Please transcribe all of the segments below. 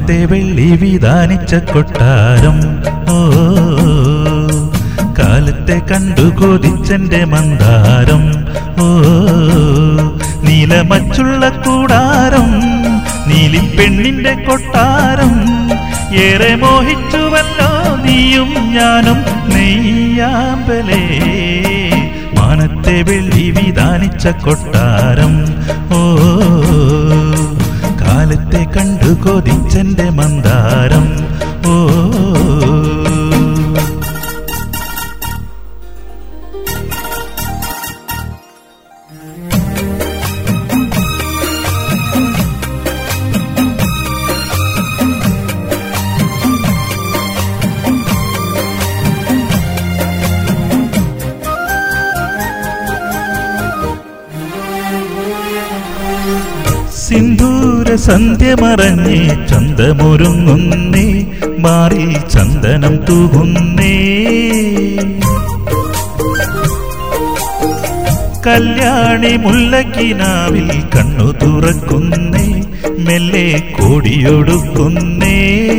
മാനത്തെ വെള്ളി വിധാനിച്ച കൊട്ടാരം ഓ കാലത്തെ കണ്ടു കൊതിച്ചെന്റെ മന്ദാരം ഓ നീലമച്ചുള്ള കൂടാരം നീലിപ്പെണ്ണിന്റെ കൊട്ടാരം ഏറെ മോഹിച്ചുവല്ലോ നീയും ഞാനും നെയ്യാമ്പലേ മാനത്തെ വെള്ളി വിധാനിച്ച കൊട്ടാരം ഓ കാലത്തെ കണ്ടു കൊതിച്ചെന്റെ മന്ദാരം ഓ സിന്ദൂര സന്ധ്യ മറഞ്ഞേ ചന്തമൊരുങ്ങുന്നേ മാറിൽ ചന്ദനം തൂകുന്നേ കല്യാണി മുല്ലക്കിനാവിൽ കണ്ണു തുറക്കുന്നേ മെല്ലെ കോടിയൊടുക്കുന്നേ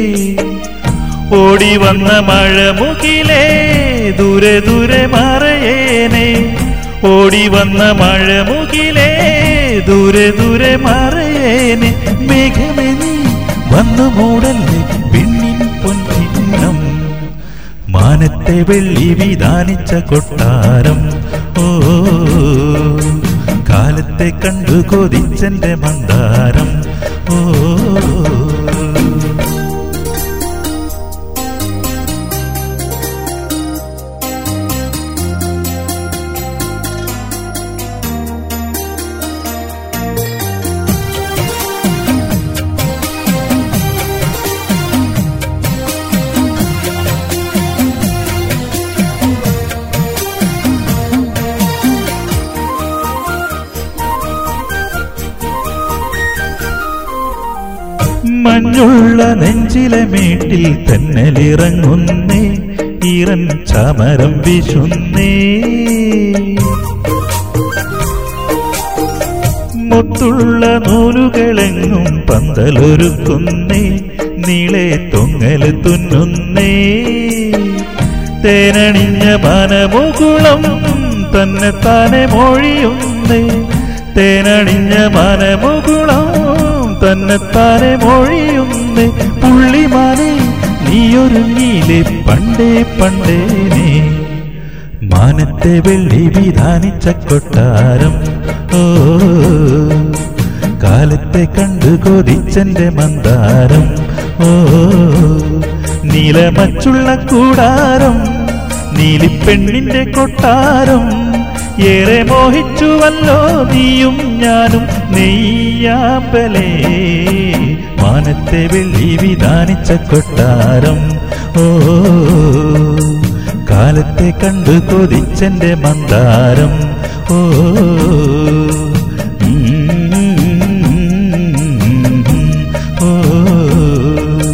ഓടി വന്ന മഴ മുകിലേ ദൂരെ ദൂരെ മറയേനെ ഓടി വന്ന മഴ മുകിലേ ദൂരെ ദൂരെ മറയേനെ മേഘമേ നീ വന്നു മൂടല്ലേ പെണ്ണിൻ പൊൻചിഹ്നം മാനത്തെ വെള്ളി വിധാനിച്ച കൊട്ടാരം ഓ കാലത്തെ കണ്ടു കൊതിച്ചെന്റെ മന്ദാരം ഓ മഞ്ഞുള്ള നെഞ്ചിലെ മേട്ടിൽ തെന്നലിറങ്ങുന്നേ ഈറൻ ചമരം വിശുന്നേ മുത്തുള്ള നൂലുകളെങ്ങും പന്തലൊരുക്കുന്നേ നീളെ തൊങ്ങല് തുന്നുന്നേ തേനണിഞ്ഞ മനമുകുളം തന്നെ താനെ മൊഴിയുന്നേ തേനണിഞ്ഞ മനമുകുളം തന്നെ താനെ മൊഴിയുന്നേ പുള്ളിമാനെ നീയൊരുങ്ങിയിലെ പണ്ടേ പണ്ടേനെ മാനത്തെ വെള്ളി വിധാനിച്ച കൊട്ടാരം ഓ കാലത്തെ കണ്ടു കൊതിച്ചെന്റെ മന്ദാരം ഓ നീലമച്ചുള്ള കൂടാരം നീലിപ്പെണ്ണിന്റെ കൊട്ടാരം ഏറെ മോഹിച്ചുവല്ലോ നീയും ഞാനും നെയ്യാമ്പലേ മാനത്തെ വെള്ളി വിധാനിച്ച കൊട്ടാരം ഓ കാലത്തെ കണ്ടു കൊതിച്ചെന്റെ മന്ദാരം ഓ ഓ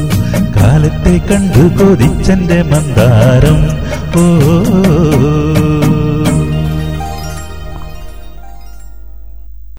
കാലത്തെ കണ്ടു കൊതിച്ചെന്റെ മന്ദാരം ഓ